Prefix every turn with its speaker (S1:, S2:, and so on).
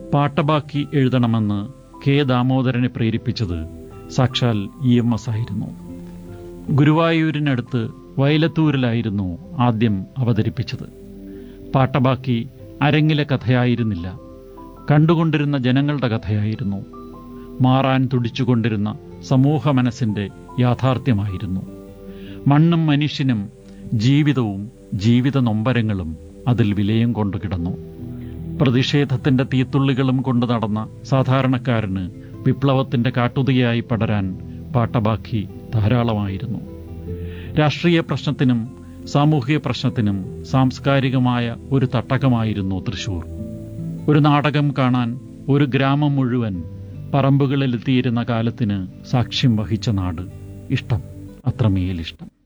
S1: പാട്ടബാക്കി എഴുതണമെന്ന് K ദാമോദരനെ പ്രേരിപ്പിച്ചത് സാക്ഷാൽ E M S ആയിരുന്നു ഗുരുവായൂരിനടുത്ത് വയലത്തൂരിലായിരുന്നു ആദ്യം അവതരിപ്പിച്ചത് പാട്ടബാക്കി അരങ്ങിലെ കഥയായിരുന്നില്ല കണ്ടുകൊണ്ടിരുന്ന ജനങ്ങളുടെ കഥയായിരുന്നു മാറാൻ തുടിച്ചുകൊണ്ടിരുന്ന സമൂഹ മനസ്സിന്റെ യാഥാർത്ഥ്യമായിരുന്നു മണ്ണും മനുഷ്യനും ജീവിതവും ജീവിത നൊമ്പരങ്ങളും അതിൽ വിലയും കൊണ്ടു കിടന്നു പ്രതിഷേധത്തിന്റെ തീത്തുള്ളികളും കൊണ്ട് നടന്ന സാധാരണക്കാരന് വിപ്ലവത്തിന്റെ കാട്ടുതയായി പടരാൻ പാട്ടബാക്കി ധാരാളമായിരുന്നു രാഷ്ട്രീയ പ്രശ്നത്തിനും സാമൂഹിക പ്രശ്നത്തിനും സാംസ്കാരികമായ ഒരു തട്ടകമായിരുന്നു തൃശൂർ ഒരു നാടകം കാണാൻ ഒരു ഗ്രാമം മുഴുവൻ പറമ്പുകളിലെത്തിയിരുന്ന കാലത്തിന് സാക്ഷ്യം വഹിച്ച നാട് ഇഷ്ടം അത്രമേൽ ഇഷ്ടം